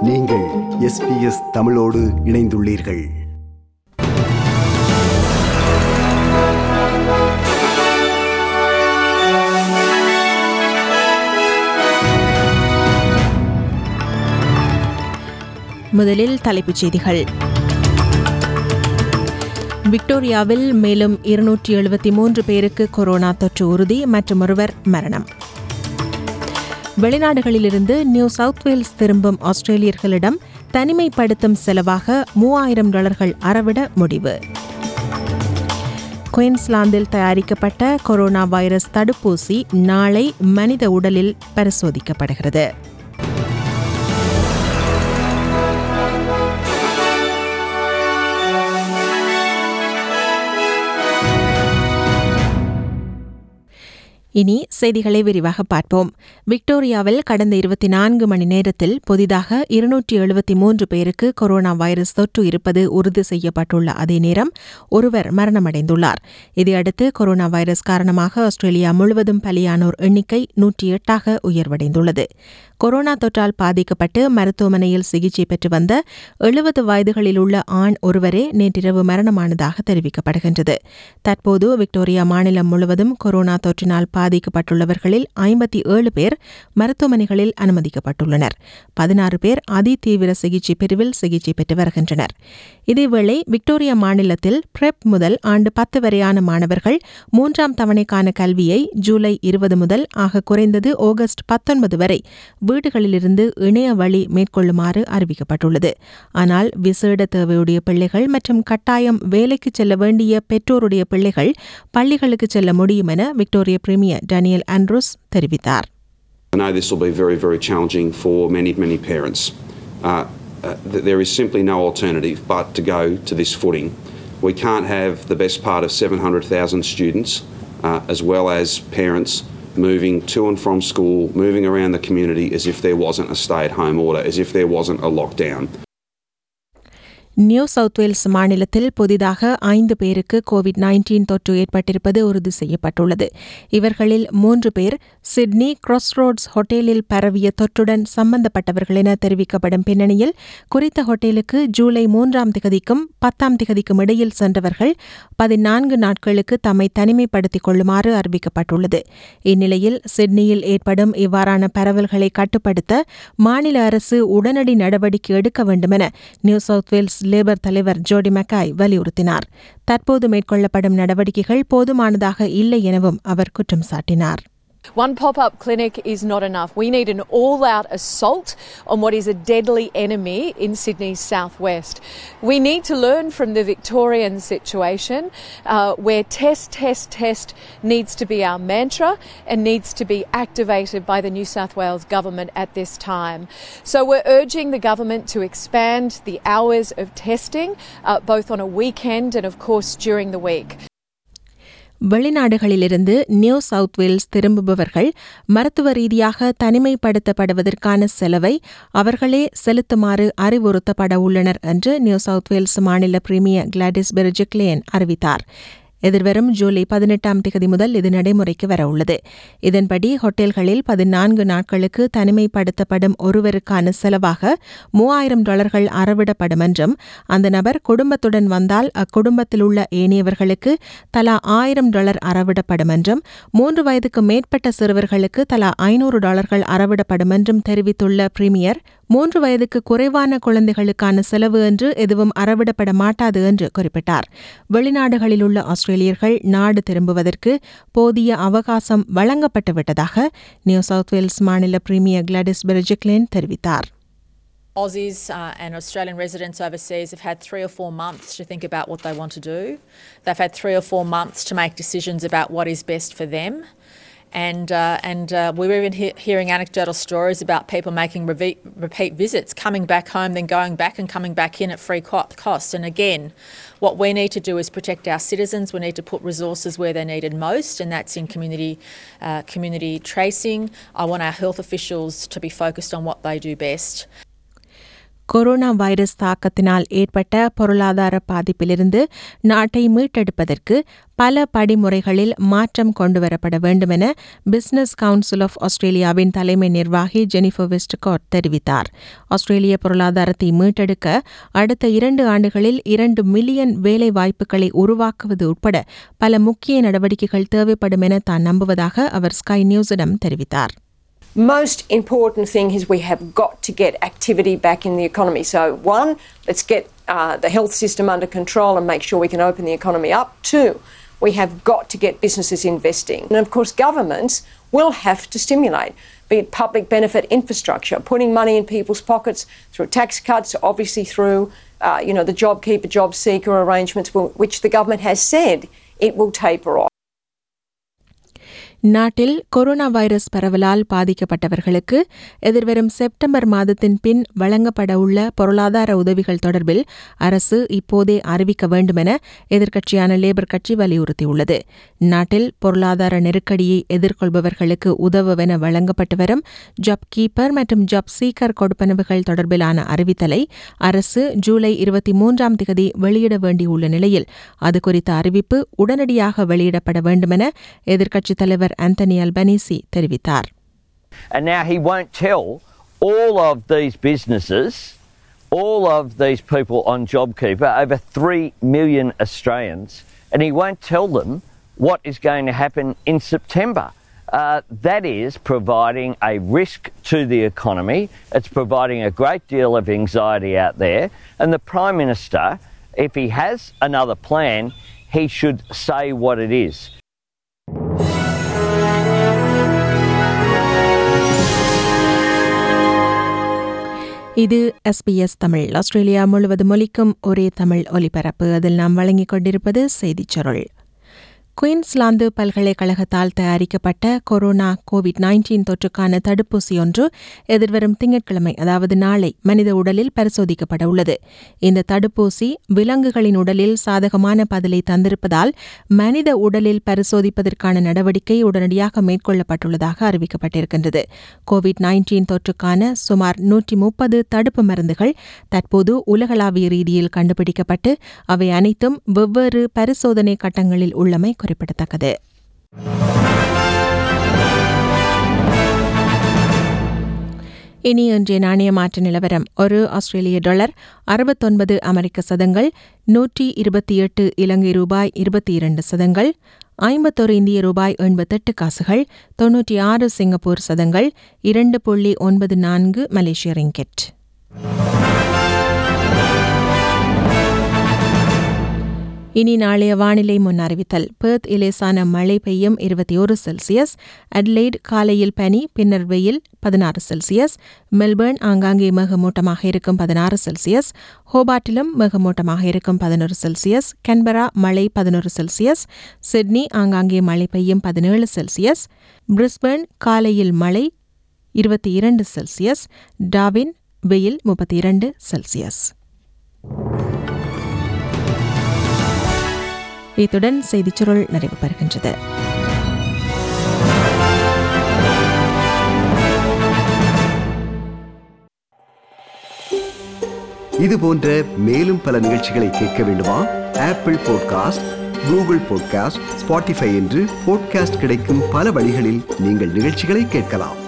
நீங்கள் எஸ்பிஎஸ் தமிழோடு இணைந்துள்ளீர்கள் முதலில் தலைப்புச் செய்திகள் விக்டோரியாவில் மேலும் இருநூற்றி எழுபத்தி மூன்று பேருக்கு கொரோனா தொற்று உறுதி மற்றும் ஒருவர் மரணம் வெளிநாடுகளிலிருந்து நியூ சவுத் வேல்ஸ் திரும்பும் ஆஸ்திரேலியர்களிடம் தனிமைப்படுத்தும் செலவாக மூவாயிரம் டாலர்கள் அறவிட முடிவு குயின்ஸ்லாந்தில் தயாரிக்கப்பட்ட கொரோனா வைரஸ் தடுப்பூசி நாளை மனித உடலில் பரிசோதிக்கப்படுகிறது இனி செய்திகளை விரிவாக பார்ப்போம் விக்டோரியாவில் கடந்த இருபத்தி நான்கு மணி நேரத்தில் புதிதாக இருநூற்றி எழுபத்தி மூன்று பேருக்கு கொரோனா வைரஸ் தொற்று இருப்பது உறுதி செய்யப்பட்டுள்ள அதே நேரம் ஒருவர் மரணமடைந்துள்ளார் இதையடுத்து கொரோனா வைரஸ் காரணமாக ஆஸ்திரேலியா முழுவதும் பலியானோர் எண்ணிக்கை நூற்றி எட்டாக உயர்வடைந்துள்ளது கொரோனா தொற்றால் பாதிக்கப்பட்டு மருத்துவமனையில் சிகிச்சை பெற்று வந்த எழுபது வயதுகளில் உள்ள ஆண் ஒருவரே நேற்றிரவு மரணமானதாக தெரிவிக்கப்படுகின்றது தற்போது விக்டோரியா மாநிலம் முழுவதும் கொரோனா தொற்றினால் பாதிக்கப்பட்டுள்ளவர்களில் ஐம்பத்தி ஏழு பேர் மருத்துவமனைகளில் அனுமதிக்கப்பட்டுள்ளனர் பதினாறு பேர் அதிதீவிர சிகிச்சை பிரிவில் சிகிச்சை பெற்று வருகின்றனர் இதேவேளை விக்டோரியா மாநிலத்தில் பிரெப் முதல் ஆண்டு பத்து வரையான மாணவர்கள் மூன்றாம் தவணைக்கான கல்வியை ஜூலை இருபது முதல் ஆக குறைந்தது ஆகஸ்ட் பத்தொன்பது வரை வீடுகளிலிருந்து இணைய வழி மேற்கொள்ளுமாறு அறிவிக்கப்பட்டுள்ளது ஆனால் விசேட தேவையுடைய பிள்ளைகள் மற்றும் கட்டாயம் வேலைக்கு செல்ல வேண்டிய பெற்றோருடைய பிள்ளைகள் பள்ளிகளுக்கு செல்ல முடியும் என விக்டோரியா பிரீமியர் டேனியல் ஆண்ட்ரூஸ் தெரிவித்தார் I know this will be very, very challenging for many, many parents. Uh, uh, th- there is simply no alternative but to go to this footing. We can't have the best part of 700,000 students, uh, as well as parents, moving to and from school, moving around the community as if there wasn't a stay at home order, as if there wasn't a lockdown. New South Wales மாநிலத்தில் புதிதாக ஐந்து பேருக்கு Covid nineteen தொற்று ஏற்பட்டிருப்பது உறுதி செய்யப்பட்டுள்ளது இவர்களில் மூன்று பேர் சிட்னி கிராஸ்ரோட்ஸ் ஹோட்டலில் பரவிய தொற்றுடன் சம்பந்தப்பட்டவர்கள் என தெரிவிக்கப்படும் பின்னணியில் குறித்த ஹோட்டலுக்கு ஜூலை மூன்றாம் திகதிக்கும் பத்தாம் திகதிக்கும் இடையில் சென்றவர்கள் பதினான்கு நாட்களுக்கு தம்மை தனிமைப்படுத்திக் கொள்ளுமாறு அறிவிக்கப்பட்டுள்ளது இந்நிலையில் சிட்னியில் ஏற்படும் இவ்வாறான பரவல்களை கட்டுப்படுத்த மாநில அரசு உடனடி நடவடிக்கை எடுக்க வேண்டுமென நியூ சவுத் வேல்ஸ் லேபர் தலைவர் ஜோடி மெக்காய் வலியுறுத்தினார் தற்போது மேற்கொள்ளப்படும் நடவடிக்கைகள் போதுமானதாக இல்லை எனவும் அவர் குற்றம் சாட்டினார் One pop up clinic is not enough. We need an all out assault on what is a deadly enemy in Sydney's southwest. We need to learn from the Victorian situation uh, where test, test, test needs to be our mantra and needs to be activated by the New South Wales government at this time. So we're urging the government to expand the hours of testing uh, both on a weekend and, of course, during the week. வெளிநாடுகளிலிருந்து New South Wales திரும்புபவர்கள் மருத்துவ ரீதியாக தனிமைப்படுத்தப்படுவதற்கான செலவை அவர்களே செலுத்துமாறு அறிவுறுத்தப்பட உள்ளனர் என்று நியூ சவுத் வேல்ஸ் மாநில பிரீமியர் கிளாடிஸ் பெர்ஜிக்லேன் அறிவித்தார் எதிர்வரும் ஜூலை பதினெட்டாம் தேதி முதல் இது நடைமுறைக்கு வரவுள்ளது இதன்படி ஹோட்டல்களில் பதினான்கு நாட்களுக்கு தனிமைப்படுத்தப்படும் ஒருவருக்கான செலவாக மூவாயிரம் டாலர்கள் அறவிடப்படும் என்றும் அந்த நபர் குடும்பத்துடன் வந்தால் அக்குடும்பத்தில் உள்ள ஏனையவர்களுக்கு தலா ஆயிரம் டாலர் அறவிடப்படும் என்றும் மூன்று வயதுக்கு மேற்பட்ட சிறுவர்களுக்கு தலா ஐநூறு டாலர்கள் அறவிடப்படும் என்றும் தெரிவித்துள்ள பிரீமியர் மூன்று வயதுக்கு குறைவான குழந்தைகளுக்கான செலவு என்று எதுவும் அறவிடப்பட மாட்டாது என்று குறிப்பிட்டார் வெளிநாடுகளில் உள்ள ஆஸ்திரேலியர்கள் நாடு திரும்புவதற்கு போதிய அவகாசம் வழங்கப்பட்டுவிட்டதாக நியூ சவுத் வேல்ஸ் மாநில பிரீமியர் கிளாடிஸ் பெர்ஜிக்லேன் தெரிவித்தார் Aussies uh, and Australian residents overseas have had three or four months to think about what they want to do. They've had three or four months to make decisions about what is best for them. And, uh, and uh, we were even he- hearing anecdotal stories about people making revi- repeat visits, coming back home, then going back and coming back in at free co- cost. And again, what we need to do is protect our citizens. We need to put resources where they're needed most, and that's in community, uh, community tracing. I want our health officials to be focused on what they do best. Corona virus தாக்கத்தினால் ஏற்பட்ட பொருளாதார பாதிப்பிலிருந்து நாட்டை மீட்டெடுப்பதற்கு பல படிமுறைகளில் மாற்றம் கொண்டுவரப்பட வேண்டும் என பிசினஸ் கவுன்சில் ஆஃப் ஆஸ்திரேலியாவின் தலைமை நிர்வாகி ஜெனிஃபர் வெஸ்ட்காட் தெரிவித்தார் ஆஸ்திரேலிய பொருளாதாரத்தை மீட்டெடுக்க அடுத்த இரண்டு ஆண்டுகளில் இரண்டு மில்லியன் வேலை வாய்ப்புகளை உருவாக்குவது உட்பட பல முக்கிய நடவடிக்கைகள் தேவைப்படும் என தான் நம்புவதாக அவர் ஸ்கை நியூஸிடம் தெரிவித்தார் most important thing is we have got to get activity back in the economy. So, one, let's get uh, the health system under control and make sure we can open the economy up. Two, we have got to get businesses investing. And of course, governments will have to stimulate, be it public benefit infrastructure, putting money in people's pockets through tax cuts, obviously through uh, you know the JobKeeper, Job Seeker arrangements, will- which the government has said it will taper off. நாட்டில் corona virus பரவலால் பாதிக்கப்பட்டவர்களுக்கு எதிர்வரும் September மாதத்தின் பின் வழங்கப்பட உள்ள பொருளாதார உதவிகள் தொடர்பில் அரசு இப்போதே அறிவிக்க வேண்டும் என எதிர்க்கட்சியான லேபர் கட்சி வலியுறுத்தியுள்ளது நாட்டில் பொருளாதார நெருக்கடியை எதிர்கொள்பவர்களுக்கு உதவுவென வழங்கப்பட்டு வரும் ஜாப் கீப்பர் மற்றும் ஜாப் சீக்கர் கொடுப்பனவுகள் தொடர்பிலான அறிவித்தலை அரசு ஜூலை இருபத்தி மூன்றாம் திகதி வெளியிட வேண்டியுள்ள நிலையில் அது குறித்த அறிவிப்பு உடனடியாக வெளியிடப்பட வேண்டுமென எதிர்க்கட்சித் தலைவர் ஆந்தனி அல்பனீசி தெரிவித்தார் And now he won't tell all of these businesses, all of these people on JobKeeper, over 3 million Australians, and he won't tell them what is going to happen in September. Uh, that is providing a risk to the economy. It's providing a great deal of anxiety out there. And the Prime Minister, if he has another plan, he should say what it is. இது SBS Tamil Australia முழுவதும் ஒலிக்கும் ஒரே தமிழ் ஒலிபரப்பு அதில் நாம் வழங்கிக் கொண்டிருப்பது செய்திச் சுருள் குயின்ஸ்லாந்து பல்கலைக்கழகத்தால் தயாரிக்கப்பட்ட கொரோனா கோவிட் நைன்டீன் தொற்றுக்கான தடுப்பூசி ஒன்று எதிர்வரும் திங்கட்கிழமை அதாவது நாளை மனித உடலில் பரிசோதிக்கப்பட உள்ளது இந்த தடுப்பூசி விலங்குகளின் உடலில் சாதகமான பதிலை தந்திருப்பதால் மனித உடலில் பரிசோதிப்பதற்கான நடவடிக்கை உடனடியாக மேற்கொள்ளப்பட்டுள்ளதாக அறிவிக்கப்பட்டிருக்கின்றது கோவிட் நைன்டீன் தொற்றுக்கான சுமார் நூற்றி முப்பது தடுப்பு மருந்துகள் தற்போது உலகளாவிய ரீதியில் கண்டுபிடிக்கப்பட்டு அவை அனைத்தும் வெவ்வேறு பரிசோதனை கட்டங்களில் உள்ளமை குறிப்பிடத்தக்கது இனி இன்றைய நாணய மாற்று நிலவரம் ஒரு ஆஸ்திரேலிய டாலர் அறுபத்தொன்பது அமெரிக்க சதங்கள் நூற்றி இருபத்தி எட்டு இலங்கை ரூபாய் இருபத்தி இரண்டு சதங்கள் ஐம்பத்தொரு இந்திய ரூபாய் எண்பத்தெட்டு காசுகள் தொன்னூற்றி ஆறு சிங்கப்பூர் சதங்கள் இரண்டு புள்ளி ஒன்பது நான்கு மலேசிய ரிங்கெட் இனி நாளைய வானிலை முன் அறிவித்தல் பெர்த் இலேசான மழை பெய்யும் இருபத்தி ஒரு செல்சியஸ் அட்லைட் காலையில் பனி பின்னர் வெயில் பதினாறு செல்சியஸ் மெல்பர்ன் ஆங்காங்கே மேகமூட்டமாக இருக்கும் பதினாறு செல்சியஸ் ஹோபாட்டிலும் மேகமூட்டமாக இருக்கும் பதினொரு செல்சியஸ் கன்பரா மழை பதினொரு செல்சியஸ் சிட்னி ஆங்காங்கே மழை பெய்யும் பதினேழு செல்சியஸ் பிரிஸ்பர்ன் காலையில் மழை இருபத்தி இரண்டு செல்சியஸ் டாவின் வெயில் முப்பத்தி இரண்டு செல்சியஸ் இத்துடன் செய்திச் சுருள் நிறைவு பெறுகின்றது இது போன்ற மேலும் பல நிகழ்ச்சிகளை கேட்க வேண்டுமா Apple podcast Google podcast Spotify என்று பாட்காஸ்ட் கிடைக்கும் பல வழிகளில் நீங்கள் நிகழ்ச்சிகளை கேட்கலாம்